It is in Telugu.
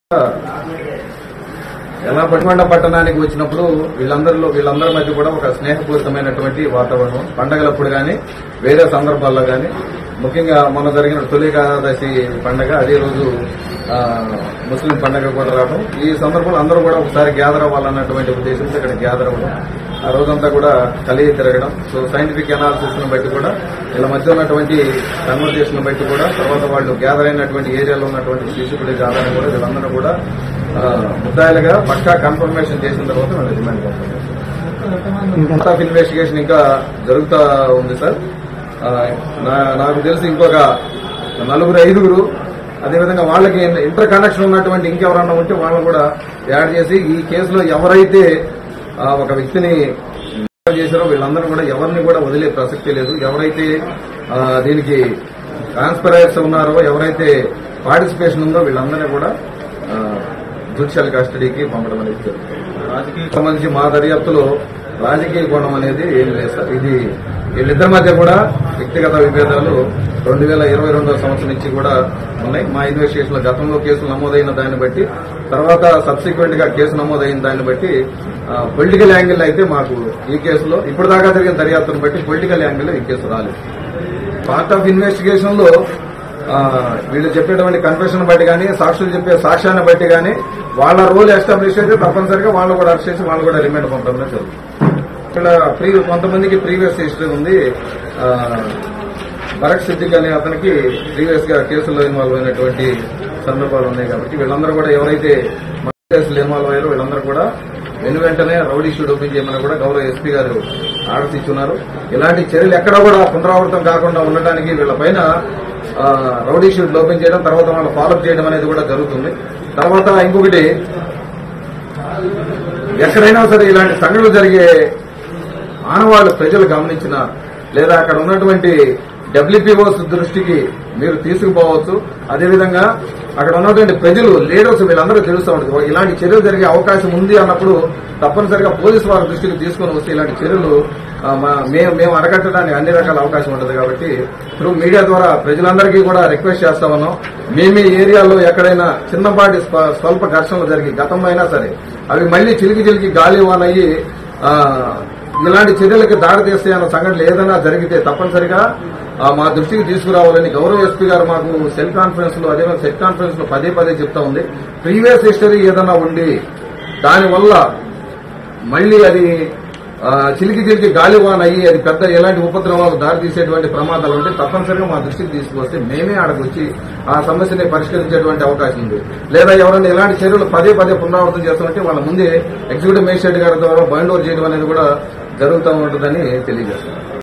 ఎలా పట్టుమండ పట్టణానికి వచ్చినప్పుడు వీళ్ళందరిలో వీళ్ళందరి మధ్య కూడా ఒక స్నేహపూరితమైనటువంటి వాతావరణం పండగలప్పుడు గాని వేరే సందర్భాల్లో గాని ముఖ్యంగా మొన్న జరిగిన తొలి ఏకాదశి పండగ అదే రోజు ఆ, ముస్లిం పండగ కూడా రావడం ఈ సందర్భంలో అందరూ కూడా ఒకసారి గ్యాదర్ అవ్వాలన్నటువంటి ఉద్దేశంతో ఇక్కడ గ్యాదర్ అవ్వడం ఆ రోజంతా కూడా కలిగి తిరగడం సో సైంటిఫిక్ అనాలిసిస్ ను బట్టి కూడా వీళ్ళ మధ్య ఉన్నటువంటి కన్వర్జేషన్ బట్టి కూడా తర్వాత వాళ్ళు గ్యాదర్ అయినటువంటి ఏరియాలో ఉన్నటువంటి సీసీ ఫుటేజ్ ఆధారం కూడా వీళ్ళందరూ కూడా ఆ, ముద్దాయిలుగా పక్కా కన్ఫర్మేషన్ చేసిన తర్వాత వాళ్ళు రిమాండ్ పంపడం ఆఫ్ ఇన్వెస్టిగేషన్ ఇంకా జరుగుతా ఉంది సార్ ఆ, నా- నాకు తెలిసి ఇంకొక నలుగురు ఐదుగురు అదేవిధంగా వాళ్ళకి ఇంటర్ కనెక్షన్ ఉన్నటువంటి ఇంకెవరన్నా ఉంటే వాళ్ళని కూడా యాడ్ చేసి ఈ కేసులో ఎవరైతే ఆ, ఒక వ్యక్తిని చేశారో వీళ్ళందరూ కూడా ఎవరిని కూడా వదిలే ప్రసక్తి లేదు ఎవరైతే ఆ, దీనికి కాన్స్పరైర్స్ ఉన్నారో ఎవరైతే పార్టిసిపేషన్ ఉందో వీళ్ళందరినీ కూడా జుడిషియల్ కస్టడీకి పంపడం అనేది జరుగుతుంది రాజకీయ సంబంధించి మా దర్యాప్తులో రాజకీయ కోణం అనేది ఏం లేదు సార్ ఇది వీళ్ళిద్దరి మధ్య కూడా వ్యక్తిగత విభేదాలు రెండు వేల ఇరవై రెండో సంవత్సరం నుంచి కూడా ఉన్నాయి మా ఇన్వెస్టిగేషన్ లో గతంలో కేసులు నమోదైన దాన్ని బట్టి తర్వాత సబ్సిక్వెంట్ గా కేసు నమోదైన దాన్ని బట్టి పొలిటికల్ యాంగిల్ అయితే మాకు ఈ కేసులో ఇప్పటిదాకా జరిగిన దర్యాప్తును బట్టి పొలిటికల్ యాంగిల్ ఈ కేసు రాలేదు పార్ట్ ఆఫ్ ఇన్వెస్టిగేషన్ లో ఆ, వీళ్ళు చెప్పేటువంటి కన్ఫెషన్ బట్టి కానీ సాక్షులు చెప్పే సాక్ష్యాన్ని బట్టి కానీ వాళ్ళ రోల్ ఎస్టాబ్లిష్ అయితే తప్పనిసరిగా వాళ్ళు కూడా అరెస్ట్ చేసి వాళ్ళు కూడా రిమాండ్ పంపడం జరుగుతుంది ఇక్కడ ప్రీ కొంతమందికి ప్రీవియస్ హిస్టరీ ఉంది ఆ, భరత్ సిద్దిక్ అనే అతనికి ప్రీవియస్ గా కేసుల్లో ఇన్వాల్వ్ అయినటువంటి సందర్భాలు ఉన్నాయి కాబట్టి వీళ్ళందరూ కూడా ఎవరైతే మర్డర్ కేసులు ఇన్వాల్వ్ అయ్యారో వీళ్ళందరూ కూడా వెను వెంటనే రౌడీ షూట్ ఓపెన్ చేయమని కూడా గౌరవ ఎస్పీ గారు ఆర్డర్స్ ఇచ్చున్నారు ఇలాంటి చర్యలు ఎక్కడ కూడా పునరావృతం కాకుండా ఉండటానికి వీళ్ళపైన ఆ, రౌడీ షూట్ ఓపెన్ చేయడం తర్వాత వాళ్ళు ఫాలోఅప్ చేయడం అనేది కూడా జరుగుతుంది తర్వాత ఇంకొకటి ఎక్కడైనా సరే ఇలాంటి సంఘటనలు జరిగే ఆనవాళ్లు ప్రజలు గమనించిన లేదా అక్కడ ఉన్నటువంటి డబ్ల్యూపీఓస్ దృష్టికి మీరు తీసుకుపోవచ్చు అదేవిధంగా అక్కడ ఉన్నటువంటి ప్రజలు లీడర్స్ వీళ్ళందరూ తెలుస్తూ ఉంటుంది ఇలాంటి చర్యలు జరిగే అవకాశం ఉంది అన్నప్పుడు తప్పనిసరిగా పోలీసు వారి దృష్టికి తీసుకొని వస్తే ఇలాంటి చర్యలు ఆ, మా- మేము మేము అరగట్టడానికి అన్ని రకాల అవకాశం ఉంటుంది కాబట్టి త్రూ మీడియా ద్వారా ప్రజలందరికీ కూడా రిక్వెస్ట్ చేస్తా ఉన్నాం మీ మీ ఏరియాలో ఎక్కడైనా చిన్నపాటి స్వ- స్వల్ప ఘర్షణలు జరిగి గతంలో అయినా సరే అవి మళ్లీ చిలికి చిలికి గాలి వాన్ అయ్యి ఆ, ఇలాంటి చర్యలకు దారి తీస్తాయన్న సంఘటనలు ఏదైనా జరిగితే తప్పనిసరిగా ఆ, మా దృష్టికి తీసుకురావాలని గౌరవ ఎస్పీ గారు మాకు సెల్ కాన్ఫరెన్స్ లో అదేవిధంగా సెట్ కాన్ఫరెన్స్ లో పదే పదే చెప్తా ఉంది ప్రీవియస్ హిస్టరీ ఏదైనా ఉండి దానివల్ల మళ్లీ అది ఆ, చిలికి చిలికి గాలివాన్ అయ్యి అది పెద్ద ఎలాంటి ఉపద్రవాలకు దారి తీసేటువంటి ప్రమాదాలు ఉంటే తప్పనిసరిగా మా దృష్టికి తీసుకొస్తే మేమే ఆడకు వచ్చి ఆ సమస్యని పరిష్కరించేటువంటి అవకాశం ఉంది లేదా ఎవరైనా ఇలాంటి చర్యలు పదే పదే పునరావృతం చేస్తామంటే వాళ్ళ ముందే ఎగ్జిక్యూటివ్ మేజిస్ట్రేట్ గారి ద్వారా బైండ్ ఓవర్ చేయడం అనేది కూడా జరుగుతూ ఉంటుందని తెలియజేస్తున్నారు